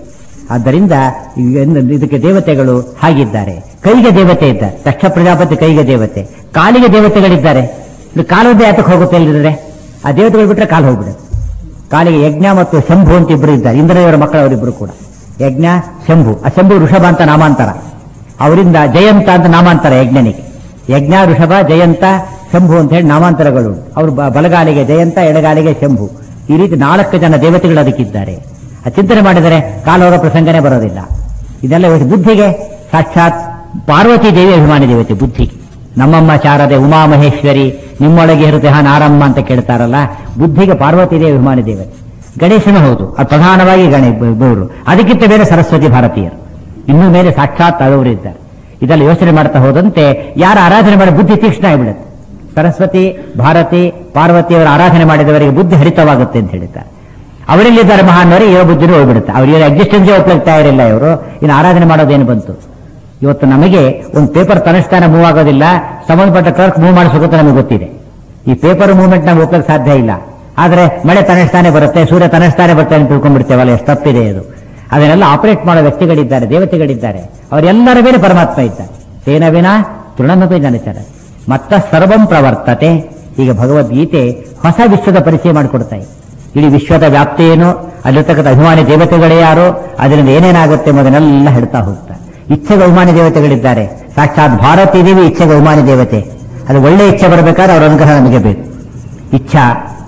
ಆದ್ದರಿಂದ ಇವೆಲ್ಲ- ಇದಕ್ಕೆ ದೇವತೆಗಳು ಹಾಗಿದ್ದಾರೆ ಕೈಗೆ ದೇವತೆ ಇದ್ದಾರೆ ದಕ್ಷ ಪ್ರಜಾಪತಿ ಕೈಗೆ ದೇವತೆ ಕಾಲಿಗೆ ದೇವತೆಗಳಿದ್ದಾರೆ ಇದು ಕಾಲದ್ದೇ ಯಾತಕ್ಕೆ ಹೋಗುತ್ತೆ ಇಲ್ಲದ್ರೆ ಆ ದೇವತೆಗಳು ಬಿಟ್ರೆ ಕಾಲು ಹೋಗ್ಬಿಡುತ್ತೆ ಕಾಲಿಗೆ ಯಜ್ಞ ಮತ್ತು ಶಂಭು ಅಂತ ಇಬ್ಬರು ಇದ್ದಾರೆ ಇಂದ್ರದೇವರ ಮಕ್ಕಳವರಿಬ್ಬರು ಕೂಡ ಯಜ್ಞ ಶಂಭು ಆ ಶಂಭು ಋಷಭ ಅಂತ ನಾಮಾಂತರ ಅವರಿಂದ ಜಯಂತ ಅಂತ ನಾಮಾಂತರ ಯಜ್ಞನಿಗೆ ಯಜ್ಞ ಋಷಭ ಜಯಂತ ಶಂಭು ಅಂತ ಹೇಳಿ ನಾಮಾಂತರಗಳು ಅವರು ಬ- ಬಲಗಾಲಿಗೆ ಜಯಂತ ಎಡಗಾಲಿಗೆ ಶಂಭು ಈ ರೀತಿ ನಾಲ್ಕು ಜನ ದೇವತೆಗಳು ಅದಕ್ಕಿದ್ದಾರೆ ಆ ಚಿಂತನೆ ಮಾಡಿದರೆ ಕಾಲವರ ಪ್ರಸಂಗನೇ ಬರೋದಿಲ್ಲ ಇದೆಲ್ಲ ಇವತ್ತು ಬುದ್ಧಿಗೆ ಸಾಕ್ಷಾತ್ ಪಾರ್ವತಿ ದೇವಿ ಅಭಿಮಾನಿ ದೇವತೆ ಬುದ್ಧಿಗೆ ನಮ್ಮಮ್ಮ ಶಾರದೆ ಉಮಾಮಹೇಶ್ವರಿ ನಿಮ್ಮೊಳಗೆ ಇರುತ್ತೆ ಹಾ ನಾರಮ್ಮ ಅಂತ ಕೇಳ್ತಾರಲ್ಲ ಬುದ್ಧಿಗೆ ಪಾರ್ವತಿ ದೇವಿ ಅಭಿಮಾನಿ ದೇವತೆ ಗಣೇಶನು ಹೌದು ಅದು ಪ್ರಧಾನವಾಗಿ ಗಣೇ ಗೌರು ಅದಕ್ಕಿಂತ ಬೇರೆ ಸರಸ್ವತಿ ಭಾರತೀಯರು ಇನ್ನು ಮೇಲೆ ಸಾಕ್ಷಾತ್ ಅವರಿದ್ದಾರೆ ಇದೆಲ್ಲ ಯೋಚನೆ ಮಾಡ್ತಾ ಹೋದಂತೆ ಯಾರ ಆರಾಧನೆ ಮಾಡಿ ಬುದ್ಧಿ ತೀಕ್ಷ್ಣ ಆಗಿಬಿಡುತ್ತೆ ಸರಸ್ವತಿ ಭಾರತಿ ಪಾರ್ವತಿಯವರ ಆರಾಧನೆ ಮಾಡಿದವರಿಗೆ ಬುದ್ಧಿ ಹರಿತವಾಗುತ್ತೆ ಅಂತ ಹೇಳಿದ್ದಾರೆ ಅವರಲ್ಲಿದ್ದಾರೆ ಮಹಾನ್ವರಿ ಯಾವ ಬುದ್ಧಿನೂ ಹೋಗ್ಬಿಡುತ್ತೆ ಅವ್ರಿಗೆ ಎಕ್ಸಿಸ್ಟೆನ್ಸೇ ಒಪ್ಲಗ್ತಾ ಇರಲಿಲ್ಲ ಇವರು ಇನ್ನು ಆರಾಧನೆ ಮಾಡೋದೇನು ಬಂತು ಇವತ್ತು ನಮಗೆ ಒಂದು ಪೇಪರ್ ತನಿಷ್ಠಾನ ಮೂವ್ ಆಗೋದಿಲ್ಲ ಸಂಬಂಧಪಟ್ಟ ಕ್ಲರ್ಕ್ ಮೂವ್ ಮಾಡಿಸೋಕೆ ನಮಗೆ ಗೊತ್ತಿದೆ ಈ ಪೇಪರ್ ಮೂವ್ಮೆಂಟ್ ನಾವು ಒಪ್ಪಕ್ಕೆ ಸಾಧ್ಯ ಇಲ್ಲ ಆದ್ರೆ ಮಳೆ ತನಿಷ್ಠಾನೆ ಬರುತ್ತೆ ಸೂರ್ಯ ತನಿಷ್ಠಾನೆ ಬರುತ್ತೆ ಅಂತ ತಿಳ್ಕೊಂಡ್ಬಿಡ್ತೇವಲ್ಲ ಎಷ್ಟು ತಪ್ಪಿದೆ ಇದು ಅದನ್ನೆಲ್ಲ ಆಪರೇಟ್ ಮಾಡೋ ವ್ಯಕ್ತಿಗಳಿದ್ದಾರೆ ದೇವತೆಗಳಿದ್ದಾರೆ ಅವರೆಲ್ಲರ ಮೇಲೆ ಪರಮಾತ್ಮ ಇದ್ದಾರೆ ತೇನ ವಿನ ತೃಣಮಪಿ ಜನಚರ ಮತ್ತ ಸರ್ವಂ ಪ್ರವರ್ತತೆ ಈಗ ಭಗವದ್ಗೀತೆ ಹೊಸ ವಿಶ್ವದ ಪರಿಚಯ ಮಾಡಿಕೊಡ್ತಾ ಇದೆ ಇಡೀ ವಿಶ್ವದ ವ್ಯಾಪ್ತಿ ಏನು ಅಲ್ಲಿರ್ತಕ್ಕಂಥ ಅಭಿಮಾನಿ ದೇವತೆಗಳೇ ಯಾರು ಅದರಿಂದ ಏನೇನಾಗುತ್ತೆ ಎಂಬುದನ್ನೆಲ್ಲ ಹೇಳ್ತಾ ಹೋಗ್ತಾರೆ ಇಚ್ಛೆಗೆ ಅಭಿಮಾನಿ ದೇವತೆಗಳಿದ್ದಾರೆ ಸಾಕ್ಷಾತ್ ಭಾರತೀ ದೇವಿ ಇಚ್ಛೆಗೆ ಅಭಿಮಾನಿ ದೇವತೆ ಅದು ಒಳ್ಳೆ ಇಚ್ಛೆ ಬರಬೇಕಾದ್ರೆ ಅವರ ಅನುಗ್ರಹ ನಮಗೆ ಬೇಕು ಇಚ್ಛಾ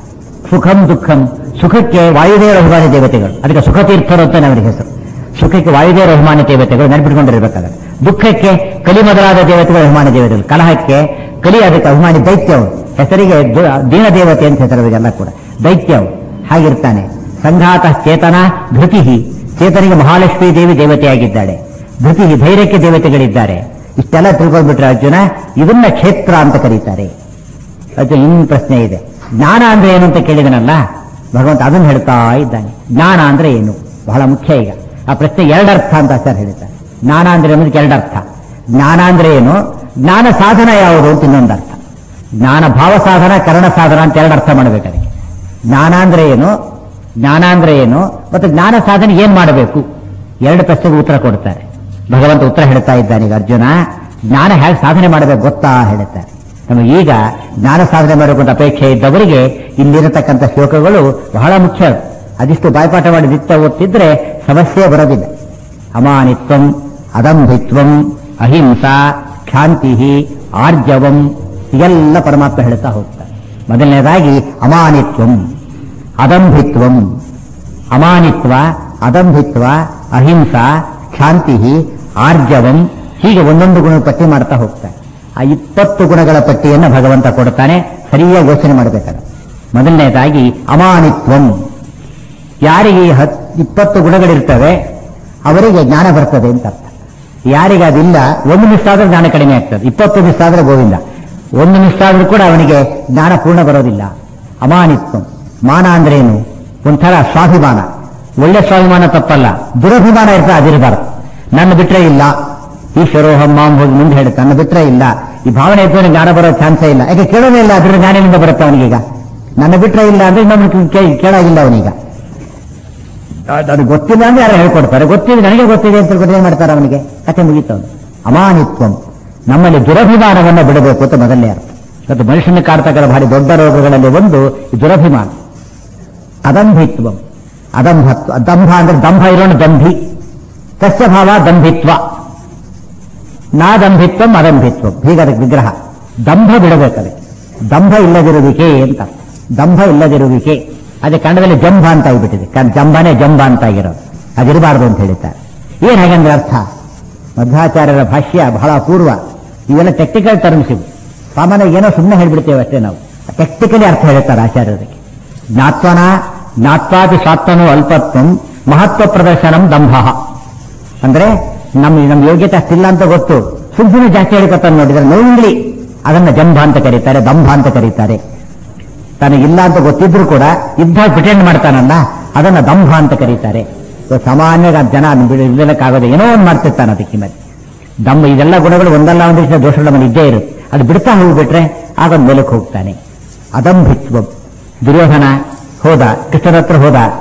ಸುಖಂ ದುಃಖಂ ಸುಖಕ್ಕೆ ವಾಯುದೇವರ ಅಭಿಮಾನಿ ದೇವತೆಗಳು ಅದಕ್ಕೆ ಸುಖ ತೀರ್ಥರು ಅಂತ ಅವರಿಗೆ ಹೆಸರು ಸುಖಕ್ಕೆ ವಾಯುದೇವರ ಅಭಿಮಾನಿ ದೇವತೆಗಳು ನೆನಪಿಟ್ಕೊಂಡಿರ್ಬೇಕಾದ್ರೆ ದುಃಖಕ್ಕೆ ಕಲಿ ಮೊದಲಾದ ದೇವತೆಗಳು ಅಭಿಮಾನಿ ದೇವತೆಗಳು ಕಲಹಕ್ಕೆ ಕಲಿ ಅದಕ್ಕೆ ಅಭಿಮಾನಿ ದೈತ್ಯ ಅವರು ಹೆಸರಿಗೆ ದು- ದೀನ ದೇವತೆ ಅಂತ ಹೆಸರು ಅವರಿಗೆಲ್ಲ ಕೂಡ ದೈತ್ಯ ಅವರು ಹಾಗಿರ್ತಾನೆ ಸಂಘಾತ ಚೇತನ ಧೃತಿ ಚೇತನಿಗೆ ಮಹಾಲಕ್ಷ್ಮೀ ದೇವಿ ದೇವತೆಯಾಗಿದ್ದಾಳೆ ಧೃತಿ ಧೈರ್ಯಕ್ಕೆ ದೇವತೆಗಳಿದ್ದಾರೆ ಇಷ್ಟೆಲ್ಲ ತಿಳ್ಕೊಂಡ್ಬಿಟ್ರೆ ಅರ್ಜುನ ಇದನ್ನ ಕ್ಷೇತ್ರ ಅಂತ ಕರೀತಾರೆ ಅದು ಇನ್ನು ಪ್ರಶ್ನೆ ಇದೆ ಜ್ಞಾನ ಅಂದ್ರೆ ಏನು ಅಂತ ಕೇಳಿದನಲ್ಲ ಭಗವಂತ ಅದನ್ನು ಹೇಳ್ತಾ ಇದ್ದಾನೆ ಜ್ಞಾನ ಅಂದ್ರೆ ಏನು ಬಹಳ ಮುಖ್ಯ ಈಗ ಆ ಪ್ರಶ್ನೆ ಎರಡರ್ಥ ಅಂತ ಸರ್ ಹೇಳ್ತಾರೆ ಜ್ಞಾನ ಅಂದ್ರೆ ಅನ್ನೋದಕ್ಕೆ ಎರಡರ್ಥ ಜ್ಞಾನ ಅಂದ್ರೆ ಏನು ಜ್ಞಾನ ಸಾಧನ ಯಾವುದು ಅಂತ ಇನ್ನೊಂದು ಅರ್ಥ ಜ್ಞಾನ ಭಾವ ಸಾಧನ ಕರಣ ಸಾಧನ ಅಂತ ಎರಡು ಅರ್ಥ ಮಾಡಬೇಕು ಅದಕ್ಕೆ ಜ್ಞಾನ ಅಂದ್ರೆ ಏನು ಜ್ಞಾನ ಅಂದ್ರೆ ಏನು ಮತ್ತು ಜ್ಞಾನ ಸಾಧನೆ ಏನ್ ಮಾಡಬೇಕು ಎರಡು ಪ್ರಶ್ನೆಗೆ ಉತ್ತರ ಕೊಡ್ತಾರೆ ಭಗವಂತ ಉತ್ತರ ಹೇಳ್ತಾ ಇದ್ದಾನೆ ಈಗ ಅರ್ಜುನ ಜ್ಞಾನ ಹೇಗೆ ಸಾಧನೆ ಮಾಡಬೇಕು ಗೊತ್ತಾ ಹೇಳ್ತಾರೆ ನಮಗೆ ಈಗ ಜ್ಞಾನ ಸಾಧನೆ ಮಾಡಬೇಕು ಅಂತ ಅಪೇಕ್ಷೆ ಇದ್ದವರಿಗೆ ಇಲ್ಲಿರತಕ್ಕಂಥ ಶ್ಲೋಕಗಳು ಬಹಳ ಮುಖ್ಯ ಅದಿಷ್ಟು ಬಾಯ್ಪಾಠ ಮಾಡಿ ನಿತ್ಯ ಓದ್ತಿದ್ರೆ ಸಮಸ್ಯೆ ಬರೋದಿಲ್ಲ ಅಮಾನಿತ್ವಂ ಅದಂಭಿತ್ವಂ ಅಹಿಂಸಾ ಕ್ಷಾಂತಿ ಆರ್ಜವಂ ಇದೆಲ್ಲ ಪರಮಾತ್ಮ ಹೇಳ್ತಾ ಹೋಗ್ತಾರೆ ಮೊದಲನೇದಾಗಿ ಅಮಾನಿತ್ವಂ ಅದಂಭಿತ್ವಂ ಅಮಾನಿತ್ವ ಅದಂಭಿತ್ವ ಅಹಿಂಸಾ ಕ್ಷಾಂತಿ ಆರ್ಜವಂ ಹೀಗೆ ಒಂದೊಂದು ಗುಣ ಪಟ್ಟಿ ಮಾಡ್ತಾ ಹೋಗ್ತಾರೆ ಆ ಇಪ್ಪತ್ತು ಗುಣಗಳ ಪಟ್ಟಿಯನ್ನು ಭಗವಂತ ಕೊಡ್ತಾನೆ ಸರಿಯಾಗಿ ಯೋಚನೆ ಮಾಡಬೇಕಾದ ಮೊದಲನೇದಾಗಿ ಅಮಾನಿತ್ವಂ ಯಾರಿಗೆ ಈ ಹತ್ ಇಪ್ಪತ್ತು ಗುಣಗಳಿರ್ತವೆ ಅವರಿಗೆ ಜ್ಞಾನ ಬರ್ತದೆ ಅಂತ ಅರ್ಥ ಯಾರಿಗೆ ಅದಿಲ್ಲ ಒಂದು ಮಿಸ್ ಆದ್ರೆ ಜ್ಞಾನ ಕಡಿಮೆ ಆಗ್ತದೆ ಇಪ್ಪತ್ತು ಮಿಸ್ ಆದ್ರೆ ಗೋವಿಂದ ಒಂದು ಮಿಸ್ ಆದ್ರೂ ಕೂಡ ಅವನಿಗೆ ಜ್ಞಾನ ಪೂರ್ಣ ಬರೋದಿಲ್ಲ ಅಮಾನಿತ್ವಂ ಮಾನ ಅಂದ್ರೇನು ಒಂಥರ ಸ್ವಾಭಿಮಾನ ಒಳ್ಳೆ ಸ್ವಾಭಿಮಾನ ತಪ್ಪಲ್ಲ ದುರಭಿಮಾನ ಇರ್ತದೆ ಅದಿರಬಾರ್ದು ನನ್ನ ಬಿಟ್ರೆ ಇಲ್ಲ ಈಶ್ವರೋಹಂ ಮಾಂ ಹೋಗಿ ಮುಂದೆ ಹೇಳುತ್ತೆ ನನ್ನ ಬಿಟ್ರೆ ಇಲ್ಲ ಈ ಭಾವನೆ ಇದ್ದು ಜ್ಞಾನ ಬರೋ ಚಾನ್ಸೇ ಇಲ್ಲ ಯಾಕೆ ಕೇಳೋದೇ ಇಲ್ಲ ಅದ್ರ ಜ್ಞಾನದಿಂದ ಬರುತ್ತೆ ಅವನಿಗೀಗ ನನ್ನ ಬಿಟ್ರೆ ಇಲ್ಲ ಅಂದ್ರೆ ಇನ್ನೊಬ್ಬರು ಕೇಳಾಗಿಲ್ಲ ಅವನೀಗ ಅದು ಗೊತ್ತಿಲ್ಲ ಅಂದ್ರೆ ಯಾರು ಹೇಳ್ಕೊಡ್ತಾರೆ ಗೊತ್ತಿದೆ ನನಗೆ ಗೊತ್ತಿದೆ ಅಂತ ಹೇಳ್ಬಿಟ್ಟು ಏನ್ ಮಾಡ್ತಾರೆ ಅವನಿಗೆ ಕತೆ ಮುಗೀತವನು ಅಮಾನಿತ್ವಂ ನಮ್ಮಲ್ಲಿ ದುರಭಿಮಾನವನ್ನು ಬಿಡಬೇಕು ಅಂತ ಮೊದಲನೇ ಅರ್ಥ ಇವತ್ತು ಮನುಷ್ಯನ ಕಾಡ್ತಕ್ಕಂಥ ಭಾರಿ ದೊಡ್ಡ ರೋಗಗಳಲ್ಲಿ ಒಂದು ಈ ದುರಭಿಮಾನ ಅದಂಭಿತ್ವಂ ಅದಂಭತ್ವ ದಂಭ ಅಂದ್ರೆ ದಂಭ ಇರೋಣ ದಂಭಿ ತಸ್ಯ ಭಾವ ದಂಭಿತ್ವ ನಾ ದಂಭಿತ್ವಂ ಅದಂಭಿತ್ವಂ ಹೀಗೆ ಅದಕ್ಕೆ ವಿಗ್ರಹ ದಂಭ ಬಿಡಬೇಕದೆ ದಂಭ ಇಲ್ಲದಿರುವಿಕೆ ಅಂತ ದಂಭ ಇಲ್ಲದಿರುವಿಕೆ ಅದೇ ಕನ್ನಡದಲ್ಲಿ ಜಂಭ ಅಂತ ಆಗಿಬಿಟ್ಟಿದೆ ಕನ್- ಜಂಭನೇ ಜಂಭ ಅಂತ ಆಗಿರೋದು ಅದಿರಬಾರ್ದು ಅಂತ ಹೇಳಿದ್ದಾರೆ ಏನ್ ಹಾಗಂದ್ರೆ ಅರ್ಥ ಮಧ್ವಾಚಾರ್ಯರ ಭಾಷ್ಯ ಬಹಳ ಅಪೂರ್ವ ಇವೆಲ್ಲ ಟೆಕ್ನಿಕಲ್ ಟರ್ಮ್ಸ್ ಇವು ಸಾಮಾನ್ಯ ಏನೋ ಸುಮ್ಮನೆ ಹೇಳ್ಬಿಡ್ತೇವೆ ಅಷ್ಟೇ ನಾವು ಟೆಕ್ನಿಕಲಿ ಅರ್ಥ ಹೇಳ್ತಾರೆ ಆಚಾರ್ಯರಿಗೆ ಜ್ಞಾತ್ವನ ಜ್ಞಾತ್ವಾದಿ ಸ್ವಾತ್ಮನು ಅಲ್ಪತ್ವಂ ಮಹತ್ವ ಪ್ರದರ್ಶನಂ ದಂಭ ಅಂದ್ರೆ ನಮ್ಮ ನಮ್ಮ ಯೋಗ್ಯತೆ ಅಷ್ಟಿಲ್ಲ ಅಂತ ಗೊತ್ತು ಸುಮ್ ಸುಮ್ಮನೆ ಜಾಸ್ತಿ ಹೇಳ್ಕೊತಾನೆ ನೋಡಿದ್ರೆ ನೋಂಗ್ಲಿ ಅದನ್ನ ಜಂಭ ಅಂತ ಕರೀತಾರೆ ದಂಭ ಅಂತ ಕರೀತಾರೆ ತನಗಿಲ್ಲ ಅಂತ ಗೊತ್ತಿದ್ರು ಕೂಡ ಇದ್ದಾಗ ಪ್ರಿಟೆಂಡ್ ಮಾಡ್ತಾನಲ್ಲ ಅದನ್ನ ದಂಭ ಅಂತ ಕರೀತಾರೆ ಸೊ ಸಾಮಾನ್ಯ ಜನ ಇಲ್ಲಕ್ಕಾಗೋದು ಏನೋ ಒಂದು ಮಾಡ್ತಿರ್ತಾನೆ ಅದಕ್ಕೆ ಮೇಲೆ ದಮ್ಮ ಇದೆಲ್ಲ ಗುಣಗಳು ಒಂದಲ್ಲ ಒಂದು ರೀತಿಯ ದೋಷಗಳು ನಮ್ಮಲ್ಲಿ ಇದ್ದೇ ಇರುತ್ತೆ ಅದು ಬಿಡ್ತಾ ಹೋಗ್ಬಿಟ್ರೆ ಆಗ ಒಂದು ಮೇಲಕ್ಕೆ ಹೋಗ್ತಾನೆ ಅದಂಭಿತ್ವ ದುರ್ಯೋಧನ ಹೋದ ಕೃಷ್ಣನ ಹತ್ರ ಹೋದ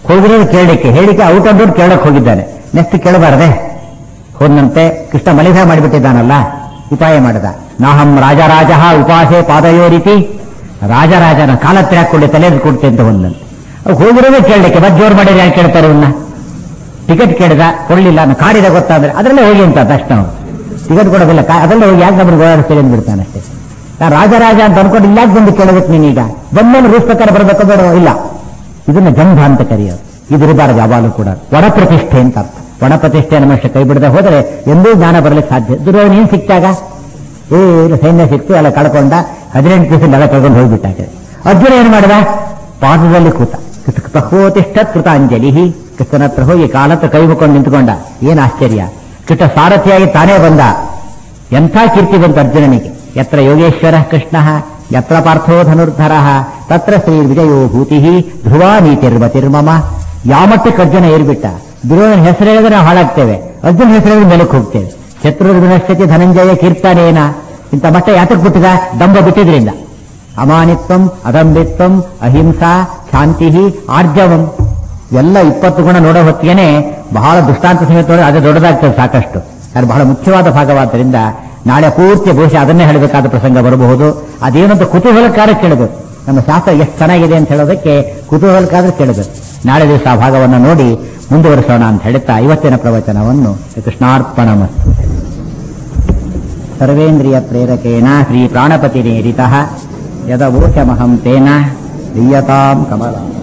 ಹೋಗಿರೋದು ಕೇಳಲಿಕ್ಕೆ ಹೇಳಿಕೆ ಔಟ್ ಆಫ್ ಡೋರ್ ಕೇಳಕ್ ಹೋಗಿದ್ದಾನೆ ನೆಕ್ಸ್ಟ್ ಕೇಳಬಾರದೆ ಹೋದಂತೆ ಕೃಷ್ಣ ಮಲಿಧ ಮಾಡಿಬಿಟ್ಟಿದ್ದಾನಲ್ಲ ಉಪಾಯ ಮಾಡಿದ ನಾಹಂ ರಾಜರಾಜ ಉಪಾಸೆ ಪಾದಯೋ ರೀತಿ ರಾಜರಾಜನ ಕಾಲತ್ರ ಹಾಕೊಳ್ಳಿ ತಲೆ ಕೊಡ್ತೆ ಅಂತ ಒಂದಂತೆ ಅವ್ ಹೋಗಿರೋದೇ ಕೇಳಲಿಕ್ಕೆ ಮತ್ತೆ ಜೋರು ಮಾಡಿದ್ರೆ ಯಾರು ಕೇಳ್ತಾರೆ ಅವನ್ನ ಟಿಕೆಟ್ ಕೇಳಿದ ಕೊಡ್ಲಿಲ್ಲ ನಾನು ಕಾಡಿದ ಗೊತ್ತಾದ್ರೆ ಅದರಲ್ಲೇ ಹೋಗಿ ಅಂತ ತಕ್ಷಣ ಟಿಕೆಟ್ ಕೊಡೋದಿಲ್ಲ ಕಾ- ಅದರಲ್ಲೇ ಹೋಗಿ ಯಾಕೆ ನಮ್ಮನ್ನು ಓಡಾಡಿಸ್ತೀರಿ ಅಂದ್ಬಿಡ್ತಾನೆ ಅಷ್ಟೇ ನಾನು ರಾಜರಾಜ ಅಂತ ಅನ್ಕೊಂಡು ಇಲ್ಲ ಯಾಕೆ ಬಂದು ಕೇಳಬೇಕು ನೀನೀಗ ಬಂದ್ಮೇಲೆ ರೂಲ್ಸ್ ಪ್ರಕಾರ ಬರಬೇಕು ಬೇಡ ಇಲ್ಲ ಇದನ್ನ ಜಂಭ ಅಂತ ಕರೆಯೋದು ಇದಿರಬಾರದು ಯಾವಾಗಲೂ ಕೂಡ ಒಣ ಪ್ರತಿಷ್ಠೆ ಅಂತ ಅರ್ಥ ಒಣ ಪ್ರತಿಷ್ಠೆ ಮನುಷ್ಯ ಕೈ ಬಿಡದೆ ಹೋದರೆ ಎಂದೂ ಜ್ಞಾನ ಬರಲಿಕ್ಕೆ ಸಾಧ್ಯ ದುರ್ಯೋಧನ ಏನ್ ಸಿಕ್ತಾಗ ಏನು ಸೈನ್ಯ ಸಿಕ್ತು ಎಲ್ಲ ಕಳ್ಕೊಂಡ ಹದಿನೆಂಟು ದಿವಸ ಎಲ್ಲ ಕಳ್ಕೊಂಡು ಹೋಗ್ಬಿಟ್ಟಾಗ ಅರ್ಜುನ ಏನ್ ಮಾಡಿದ ಪಾದದಲ್ಲಿ ಕೂತ ಪ್ರಹೋತಿಷ್ಠ ಕೃತಾಂಜಲಿ ಕೃಷ್ಣನ ಹತ್ರ ಹೋಗಿ ಕಾಲತ್ರ ಕೈ ಮುಕ್ಕೊಂಡು ನಿಂತ್ಕೊಂಡ ಏನ್ ಆಶ್ಚರ್ಯ ಕೃಷ್ಣ ಸಾರಥಿಯಾಗಿ ತಾನೇ ಬಂದ ಎಂಥ ಕೀರ್ತಿ ಬಂತು ಅರ್ಜುನನಿಗೆ ಯತ್ರ ಯೋಗೇಶ್ವರ ಕೃಷ್ಣ ಯತ್ರ ಪಾರ್ಥೋ ಧನುರ್ಧರ ತತ್ರ ಶ್ರೀ ವಿಜಯೋ ಭೂತಿ ಧ್ರುವ ನೀತಿರ್ಮತಿರ್ಮಮ ಯಾವ ಮಟ್ಟಕ್ಕೆ ಅರ್ಜುನ ಏರ್ಬಿಟ್ಟ ದುರ್ಯೋಧನ ಹೆಸರು ಹೇಳಿದ್ರೆ ನಾವು ಹಾಳಾಗ್ತೇವೆ ಅರ್ಜುನ ಹೆಸರು ಹೇಳಿದ್ರೆ ಮೇಲಕ್ಕೆ ಹೋಗ್ತೇವೆ ಶತ್ರುಘ್ನಶ್ಚತಿ ಧನಂಜಯ ಕೀರ್ತನೇನ ಇಂಥ ಮಟ್ಟ ಯಾತಕ್ಕೆ ಬಿಟ್ಟಿದ ದಂಬ ಬಿಟ್ಟಿದ್ರಿಂದ ಅಮಾನಿತ್ವಂ ಅದಂಬಿತ್ವಂ ಅಹಿಂಸಾ ಶಾಂತಿ ಆರ್ಜವಂ ಎಲ್ಲ ಇಪ್ಪತ್ತು ಗುಣ ನೋಡೋ ಹೊತ್ತಿಗೆನೆ ಬಹಳ ದೃಷ್ಟಾಂತ ಸಮೇತ ನೋಡಿ ಅದೇ ದೊಡ್ಡದಾಗ್ತದೆ ಸಾಕಷ್ಟು ಅದು ಬಹಳ ಮುಖ್ಯವಾದ ಭಾಗವಾದ್ದರಿಂದ ನಾಳೆ ಪೂರ್ತಿ ಬಹುಶಃ ಅದನ್ನೇ ಹೇಳಬೇಕಾದ ಪ್ರಸಂಗ ಬರಬಹುದು ಅದೇನಂತ ಕುತೂಹಲಕಾರ ಕೇಳಬೇಕು ನಮ್ಮ ಶಾಸ್ತ್ರ ಎಷ್ಟು ಚೆನ್ನಾಗಿದೆ ಅಂತ ಹೇಳೋದಕ್ಕೆ ಕುತೂಹಲಕ್ಕಾದ್ರೆ ಕೇಳಬೇಕು ನಾಳೆ ದಿವಸ ಆ ಭಾಗವನ್ನು ನೋಡಿ ಮುಂದುವರಿಸೋಣ ಅಂತ ಹೇಳುತ್ತಾ ಇವತ್ತಿನ ಪ್ರವಚನವನ್ನು ಕೃಷ್ಣಾರ್ಪಣ ಮಸ್ತು ಸರ್ವೇಂದ್ರಿಯ ಪ್ರೇರಕೇಣ ಶ್ರೀ ಪ್ರಾಣಪತಿರೇರಿತಃ ಯದವೋಚಮಹಂ ತೇನ ದೀಯತಾಂ ಕಮಲ